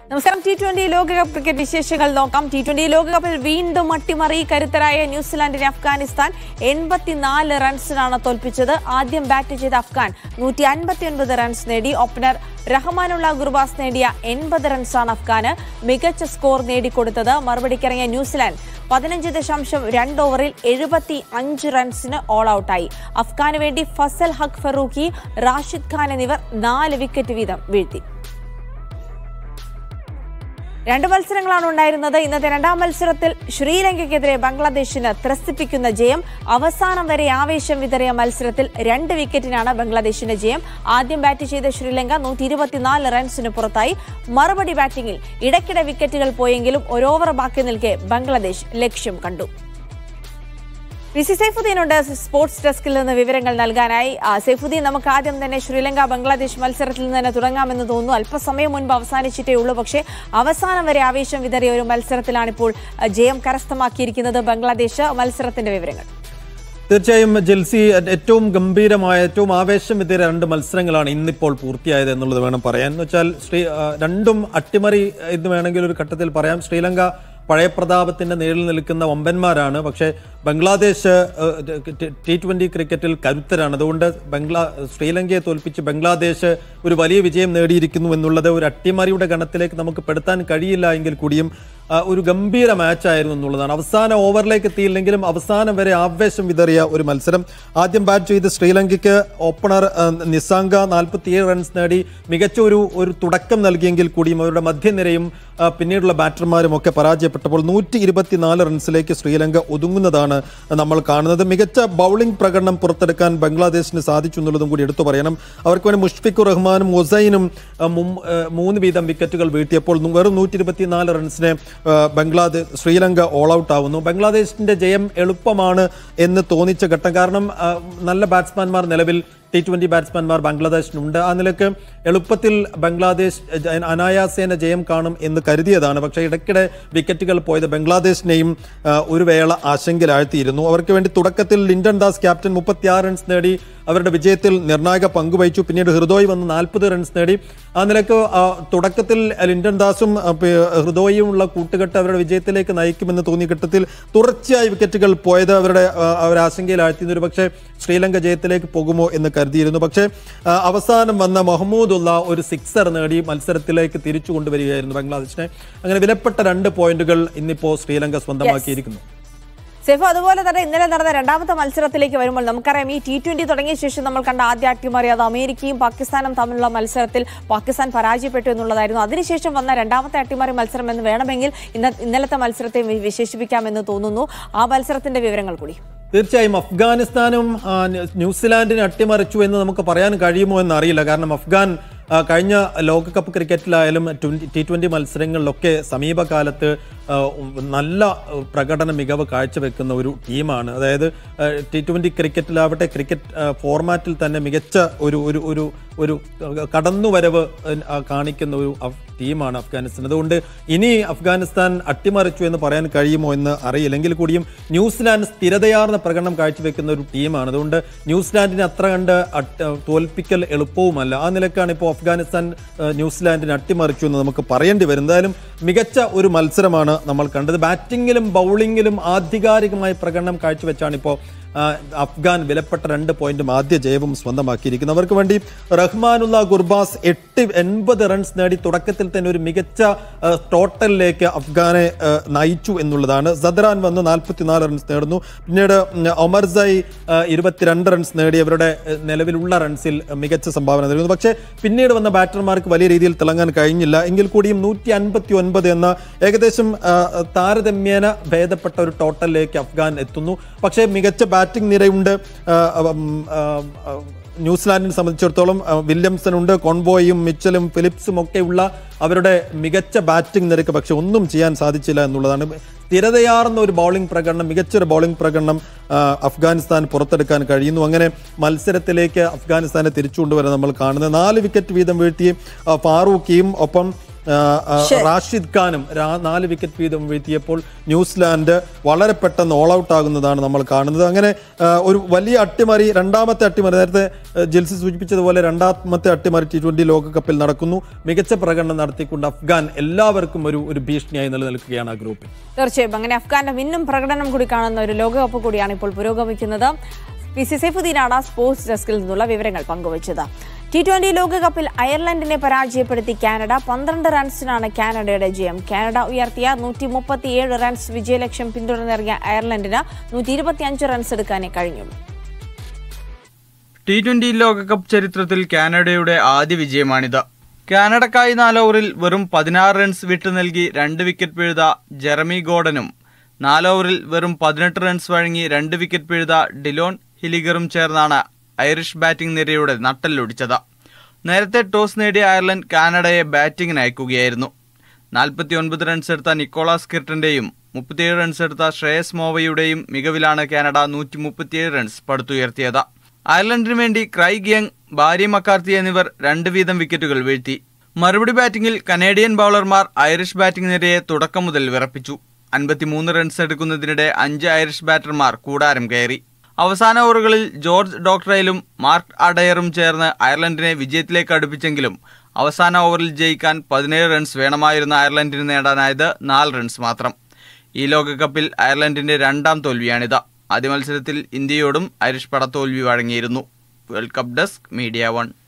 നമസ്കാരം T twenty ലോകകപ്പ് cricket വിശേഷങ്ങൾ നോക്കാം ടി ട്വന്റി ലോകകപ്പിൽ വീണ്ടും അട്ടിമറി കരുത്തരായ ന്യൂസിലാൻഡിനെ അഫ്ഗാനിസ്ഥാൻ എൺപത്തിനാല് റൺസിനാണ് തോൽപ്പിച്ചത് ആദ്യം ബാറ്റ് ചെയ്ത അഫ്ഗാൻ നൂറ്റി അൻപത്തിയൊൻപത് റൺസ് നേടി ഓപ്പണർ റഹ്മാനുള്ള ഗുർബാസ് നേടിയ എൺപത് റൺസാണ് അഫ്ഗാന് മികച്ച സ്കോർ നേടിക്കൊടുത്തത് മറുപടിക്കിറങ്ങിയ ന്യൂസിലാൻഡ് പതിനഞ്ച് ദശാംശം രണ്ട് ഓവറിൽ എഴുപത്തി അഞ്ച് റൺസിന് ഓൾ ഔട്ടായി അഫ്ഗാന് വേണ്ടി ഫസൽ ഹഖ് ഫറൂഖി റാഷിദ് ഖാൻ എന്നിവർ നാല് വിക്കറ്റ് വീതം വീഴ്ത്തി രണ്ട് മത്സരങ്ങളാണ് ഉണ്ടായിരുന്നത് ഇന്നത്തെ രണ്ടാം മത്സരത്തിൽ ശ്രീലങ്കയ്ക്കെതിരെ ബംഗ്ലാദേശിന് ത്രസിപ്പിക്കുന്ന ജയം അവസാനം വരെ ആവേശം വിതറിയ മത്സരത്തിൽ രണ്ട് വിക്കറ്റിനാണ് ബംഗ്ലാദേശിന്റെ ജയം ആദ്യം ബാറ്റ് ചെയ്ത ശ്രീലങ്ക നൂറ്റി ഇരുപത്തിനാല് റൺസിന് പുറത്തായി മറുപടി ബാറ്റിംഗിൽ ഇടയ്ക്കിടെ വിക്കറ്റുകൾ പോയെങ്കിലും ഒരു ഓവർ ബാക്കി നിൽക്കെ ബംഗ്ലാദേശ് ലക്ഷ്യം കണ്ടു പി സി സൈഫുദ്ദീനുണ്ട് സ്പോർട്സ് ഡെസ്കിൽ നിന്ന് വിവരങ്ങൾ നൽകാനായി ആ, സൈഫുദ്ദീൻ നമുക്ക് ആദ്യം തന്നെ ശ്രീലങ്ക ബംഗ്ലാദേശ് മത്സരത്തിൽ നിന്ന് തന്നെ തുടങ്ങാമെന്ന് തോന്നുന്നു അല്പസമയം മുൻപ് അവസാനിച്ചിട്ടേ ഉള്ളൂ പക്ഷേ അവസാനം വരെ ആവേശം വിതറിയ ഒരു മത്സരത്തിലാണിപ്പോൾ ആ, ജയം കരസ്ഥമാക്കിയിരിക്കുന്നത് ബംഗ്ലാദേശ് മത്സരത്തിന്റെ വിവരങ്ങൾ തീർച്ചയായും ജെൽസി ഏറ്റവും ഗംഭീരമായ ഏറ്റവും ആവേശം വിതറിയ രണ്ട് മത്സരങ്ങളാണ് ഇന്നിപ്പോൾ പൂർത്തിയായത് എന്നുള്ളത് വേണം പറയാൻ എന്ന് വെച്ചാൽ ശ്രീ ആ, രണ്ടും അട്ടിമറി എന്ന് വേണമെങ്കിൽ ഒരു ഘട്ടത്തിൽ പറയാം ശ്രീലങ്ക പഴയ പ്രതാപത്തിന്റെ നേരിൽ നിൽക്കുന്ന വമ്പന്മാരാണ് പക്ഷേ ബംഗ്ലാദേശ് ടി ട്വന്റി ക്രിക്കറ്റിൽ കരുത്തരാണ് അതുകൊണ്ട് ബംഗ്ലാ ശ്രീലങ്കയെ തോൽപ്പിച്ച് ബംഗ്ലാദേശ് ഒരു വലിയ വിജയം നേടിയിരിക്കുന്നു എന്നുള്ളത് ഒരു അട്ടിമറിയുടെ ഗണത്തിലേക്ക് നമുക്ക് പെടുത്താൻ കഴിയില്ല എങ്കിൽ കൂടിയും ആ, ഒരു ഗംഭീര മാച്ചായിരുന്നു എന്നുള്ളതാണ് അവസാന ഓവറിലേക്ക് എത്തിയില്ലെങ്കിലും അവസാനം വരെ ആവേശം വിതറിയ ഒരു മത്സരം ആദ്യം ബാറ്റ് ചെയ്ത് ശ്രീലങ്കയ്ക്ക് ഓപ്പണർ ആ, നിസാങ്ക നാൽപ്പത്തിയേഴ് റൺസ് നേടി മികച്ച ഒരു ഒരു തുടക്കം നൽകിയെങ്കിൽ കൂടിയും അവരുടെ മധ്യനിരയും ആ, പിന്നീടുള്ള ബാറ്റർമാരും ഒക്കെ പരാജയപ്പെട്ടപ്പോൾ നൂറ്റി ഇരുപത്തിനാല് റൺസിലേക്ക് ശ്രീലങ്ക ഒതുങ്ങുന്നതാണ് നമ്മൾ കാണുന്നത് മികച്ച ബൗളിംഗ് പ്രകടനം പുറത്തെടുക്കാൻ ബംഗ്ലാദേശിന് സാധിച്ചു എന്നുള്ളതും കൂടി എടുത്തു പറയണം അവർക്ക് വേണ്ടി മുഷ്ഫിഖുർ റഹ്മാനും ഒസൈനും ആ, മും- ആ, മൂന്ന് വീതം വിക്കറ്റുകൾ വീഴ്ത്തിയപ്പോൾ നു- വെറും നൂറ്റി ഇരുപത്തിനാല് റൺസിന് ആ, ബംഗ്ലാദേശ് ശ്രീലങ്ക ഓൾ ഔട്ട് ആവുന്നു ബംഗ്ലാദേശിന്റെ ജയം എളുപ്പമാണ് എന്ന് തോന്നിച്ച ഘട്ടം കാരണം ആ, നല്ല ബാറ്റ്സ്മാൻമാർ നിലവിൽ ടി ട്വന്റി ബാറ്റ്സ്മാൻമാർ ബംഗ്ലാദേശിനുണ്ട് ആ നിലക്ക് എളുപ്പത്തിൽ ബംഗ്ലാദേശ് ജ- അനായാസേന ജയം കാണും എന്ന് കരുതിയതാണ് പക്ഷേ ഇടയ്ക്കിടെ വിക്കറ്റുകൾ പോയത് ബംഗ്ലാദേശിനെയും ആ, ഒരു വേള ആശങ്കയിലാഴ്ത്തിയിരുന്നു അവർക്ക് വേണ്ടി തുടക്കത്തിൽ ലിൻഡൻ ദാസ് ക്യാപ്റ്റൻ മുപ്പത്തിയാറ് റൺസ് നേടി അവരുടെ വിജയത്തിൽ നിർണായക പങ്കുവഹിച്ചു പിന്നീട് ഹൃദോയ് വന്ന് നാൽപ്പത് റൺസ് നേടി ആ നിലക്ക് ആ, തുടക്കത്തിൽ ലിൻഡൻ ദാസും ആ, പി- ഹൃദോയും ഉള്ള കൂട്ടുകെട്ട് അവരുടെ വിജയത്തിലേക്ക് നയിക്കുമെന്ന് തോന്നിയ ഘട്ടത്തിൽ തുടർച്ചയായി വിക്കറ്റുകൾ പോയത് അവരുടെ ആ, അവരെ ആശങ്കയിലാഴ്ത്തിയിരുന്നു ഒരു പക്ഷേ ശ്രീലങ്ക ജയത്തിലേക്ക് പോകുമോ എന്ന് കരുതിയിരുന്നു പക്ഷേ ആ, അവസാനം വന്ന മഹമ്മൂദുള്ള ഒരു സിക്സർ നേടി മത്സരത്തിലേക്ക് തിരിച്ചു കൊണ്ടുവരികയായിരുന്നു ബംഗ്ലാദേശിനെ അങ്ങനെ വിലപ്പെട്ട രണ്ട് പോയിന്റുകൾ ഇന്നിപ്പോ ശ്രീലങ്ക സ്വന്തമാക്കിയിരിക്കുന്നു സെഫു അതുപോലെ തന്നെ ഇന്നലെ നടന്ന രണ്ടാമത്തെ മത്സരത്തിലേക്ക് വരുമ്പോൾ നമുക്കറിയാം ഈ ടി ട്വന്റി തുടങ്ങിയ ശേഷം നമ്മൾ കണ്ട ആദ്യ അട്ടിമറി അത് അമേരിക്കയും പാകിസ്ഥാനും തമ്മിലുള്ള മത്സരത്തിൽ പാകിസ്ഥാൻ പരാജയപ്പെട്ടു എന്നുള്ളതായിരുന്നു അതിനുശേഷം വന്ന രണ്ടാമത്തെ അട്ടിമറി മത്സരം എന്ന് വേണമെങ്കിൽ ഇന്ന ഇന്നലത്തെ മത്സരത്തെ വി- വിശേഷിപ്പിക്കാമെന്ന് തോന്നുന്നു ആ മത്സരത്തിന്റെ വിവരങ്ങൾ കൂടി തീർച്ചയായും അഫ്ഗാനിസ്ഥാനും ആ, ന്യൂ- ന്യൂസിലാൻഡിനെ അട്ടിമറിച്ചു എന്ന് നമുക്ക് പറയാൻ കഴിയുമോ എന്ന് അറിയില്ല കാരണം അഫ്ഗാൻ ആ, കഴിഞ്ഞ ലോകകപ്പ് ക്രിക്കറ്റിലായാലും ട്വന്റി ടി ട്വന്റി മത്സരങ്ങളിലൊക്കെ സമീപകാലത്ത് ആ, ഉം, നല്ല ആ, പ്രകടന മികവ് കാഴ്ചവെക്കുന്ന ഒരു ടീമാണ് അതായത് ടി ട്വന്റി ക്രിക്കറ്റിലാവട്ടെ ക്രിക്കറ്റ് ആ, ഫോർമാറ്റിൽ തന്നെ മികച്ച ഒരു ഒരു ഒരു ഒരു കടന്നുവരവ് ആ, കാണിക്കുന്ന ഒരു അഫ്- ടീമാണ് അഫ്ഗാനിസ്ഥാൻ അതുകൊണ്ട് ഇനി അഫ്ഗാനിസ്ഥാൻ അട്ടിമറിച്ചു എന്ന് പറയാൻ കഴിയുമോ എന്ന് അറിയില്ല എങ്കിൽ കൂടിയും ന്യൂസിലാൻഡ് സ്ഥിരതയാർന്ന പ്രകടനം കാഴ്ചവെക്കുന്ന ഒരു ടീമാണ് അതുകൊണ്ട് ന്യൂസിലാൻഡിനെ അത്ര കണ്ട് അട്ട്- തോൽപ്പിക്കൽ എളുപ്പവുമല്ല ആ നിലക്കാണ് ഇപ്പോൾ അഫ്ഗാനിസ്ഥാൻ ആ, ന്യൂസിലാൻഡിനെ അട്ടിമറിച്ചു എന്ന് നമുക്ക് പറയേണ്ടി വരും എന്തായാലും മികച്ച ഒരു മത്സരമാണ് നമ്മൾ കണ്ടത് ബാറ്റിങ്ങിലും ബൗളിങ്ങിലും ആധികാരികമായ പ്രകടനം കാഴ്ചവെച്ചാണ് ഇപ്പോൾ ആ, അഫ്ഗാൻ വിലപ്പെട്ട രണ്ട് പോയിന്റും ആദ്യ ജയവും സ്വന്തമാക്കിയിരിക്കുന്നു അവർക്ക് വേണ്ടി റഹ്മാനുള്ള ഗുർബാസ് എട്ട് എൺപത് റൺസ് നേടി തുടക്കത്തിൽ തന്നെ ഒരു മികച്ച ആ, ടോട്ടലിലേക്ക് അഫ്ഗാനെ ആ, നയിച്ചു എന്നുള്ളതാണ് സദറാൻ വന്ന് നാൽപ്പത്തിനാല് റൺസ് നേടുന്നു പിന്നീട് ഉം, ഒമർസൈ ആ, ഇരുപത്തിരണ്ട് റൺസ് നേടി അവരുടെ ആ, നിലവിലുള്ള റൺസിൽ മികച്ച സംഭാവന നൽകുന്നു പക്ഷേ പിന്നീട് വന്ന ബാറ്റർമാർക്ക് വലിയ രീതിയിൽ തിളങ്ങാൻ കഴിഞ്ഞില്ല എങ്കിൽ കൂടിയും നൂറ്റി അൻപത്തി ഒൻപത് എന്ന ഏകദേശം ആ, താരതമ്യേന ഭേദപ്പെട്ട ഒരു ടോട്ടലിലേക്ക് അഫ്ഗാൻ എത്തുന്നു പക്ഷേ മികച്ച ബാറ്റിംഗ് നിരയുണ്ട് ആ, ഉം, ആ, ആ, ന്യൂസിലാൻഡിനെ സംബന്ധിച്ചിടത്തോളം ആ, വില്യംസൺ ഉണ്ട് കോൺബോയും മിച്ചലും ഫിലിപ്സും ഒക്കെയുള്ള അവരുടെ മികച്ച ബാറ്റിംഗ് നിരക്ക് പക്ഷെ ഒന്നും ചെയ്യാൻ സാധിച്ചില്ല എന്നുള്ളതാണ് സ്ഥിരതയാർന്ന ഒരു ബൗളിംഗ് പ്രകടനം മികച്ചൊരു ബൗളിംഗ് പ്രകടനം ആ, അഫ്ഗാനിസ്ഥാൻ പുറത്തെടുക്കാൻ കഴിയുന്നു അങ്ങനെ മത്സരത്തിലേക്ക് അഫ്ഗാനിസ്ഥാനെ തിരിച്ചു കൊണ്ടുവരാൻ നമ്മൾ കാണുന്നത് നാല് വിക്കറ്റ് വീതം വീഴ്ത്തി ആ, ഫാറൂഖിയും ഒപ്പം ആ, ആ, റാഷിദ് ഖാനും രാ- നാല് വിക്കറ്റ് വീതം വീഴ്ത്തിയപ്പോൾ ന്യൂസിലാൻഡ് വളരെ പെട്ടെന്ന് ഓൾ ഔട്ട് ആകുന്നതാണ് നമ്മൾ കാണുന്നത് അങ്ങനെ ആ, ഒരു വലിയ അട്ടിമറി രണ്ടാമത്തെ അട്ടിമറി നേരത്തെ ആ, ജിൽസി സൂചിപ്പിച്ചതുപോലെ രണ്ടാമത്തെ അട്ടിമറി ടി ട്വന്റി ലോകകപ്പിൽ നടക്കുന്നു മികച്ച പ്രകടനം നടത്തിക്കൊണ്ട് അഫ്ഗാൻ എല്ലാവർക്കും ഒരു ഒരു ഭീഷണിയായി നിലനിൽക്കുകയാണ് ആ ഗ്രൂപ്പിൽ തീർച്ചയായും അങ്ങനെ അഫ്ഗാന്റെ മിന്നും പ്രകടനം കൂടി കാണുന്ന ഒരു ലോകകപ്പ് കൂടിയാണ് ഇപ്പോൾ പുരോഗമിക്കുന്നത് പി സി സൈഫുദ്ദീനാണ് സ്പോർട്സ് ഡെസ്കിൽ നിന്നുള്ള വിവരങ്ങൾ പങ്കുവച്ചത് ടി ട്വന്റി ലോകകപ്പിൽ അയർലൻഡിനെ പരാജയപ്പെടുത്തി കാനഡ പന്ത്രണ്ട് റൺസിനാണ് കാനഡയുടെ ജയം കാനഡ ഉയർത്തിയ നൂറ്റി മുപ്പത്തിയേഴ് റൺസ് വിജയലക്ഷ്യം പിന്തുടർന്നിറങ്ങിയ അയർലൻഡിന് നൂറ്റി ഇരുപത്തിയഞ്ച് റൺസ് എടുക്കാനേ കഴിഞ്ഞുള്ളൂ ടി ട്വന്റി ലോകകപ്പ് ചരിത്രത്തിൽ കാനഡയുടെ ആദ്യ വിജയമാണിത് കാനഡക്കായി നാല് ഓവറിൽ വെറും പതിനാറ് റൺസ് വിട്ടു നൽകി രണ്ട് വിക്കറ്റ് പിഴുത ജെറമി ഗോർഡനും നാല് ഓവറിൽ വെറും പതിനെട്ട് റൺസ് വഴങ്ങി രണ്ട് വിക്കറ്റ് പിഴുത ഡിലോൺ ഹിലിഗറും ചേർന്നാണ് ഐറിഷ് ബാറ്റിംഗ് നിരയുടെ നട്ടല്ലൊടിച്ചത് നേരത്തെ ടോസ് നേടിയ അയർലൻഡ് കാനഡയെ ബാറ്റിംഗിന് അയക്കുകയായിരുന്നു നാൽപ്പത്തി ഒൻപത് റൺസ് എടുത്ത നിക്കോളാസ് കിർട്ടന്റെയും മുപ്പത്തിയേഴ് റൺസ് എടുത്ത ശ്രേയസ് മോവയുടെയും മികവിലാണ് കാനഡ നൂറ്റി മുപ്പത്തിയേഴ് റൺസ് പടുത്തുയർത്തിയത് അയർലൻഡിനു വേണ്ടി ക്രൈഗ് യങ് ബാരി മക്കാർത്തി എന്നിവർ രണ്ട് വീതം വിക്കറ്റുകൾ വീഴ്ത്തി മറുപടി ബാറ്റിംഗിൽ കനേഡിയൻ ബൌളർമാർ ഐറിഷ് ബാറ്റിംഗ് നിരയെ തുടക്കം മുതൽ വിറപ്പിച്ചു അൻപത്തിമൂന്ന് റൺസ് എടുക്കുന്നതിനിടെ അഞ്ച് ഐറിഷ് ബാറ്റർമാർ കൂടാരം കയറി അവസാന ഓവറുകളിൽ ജോർജ് ഡോക്ടറയിലും മാർക്ക് അഡയറും ചേർന്ന് അയർലൻഡിനെ വിജയത്തിലേക്ക് അടുപ്പിച്ചെങ്കിലും അവസാന ഓവറിൽ ജയിക്കാൻ പതിനേഴ് റൺസ് വേണമായിരുന്ന അയർലൻഡിന് നേടാനായത് നാല് റൺസ് മാത്രം ഈ ലോകകപ്പിൽ അയർലൻഡിന്റെ രണ്ടാം തോൽവിയാണിത് ആദ്യ മത്സരത്തിൽ ഇന്ത്യയോടും ഐറിഷ് പടത്തോൽവി വഴങ്ങിയിരുന്നു world cup desk media one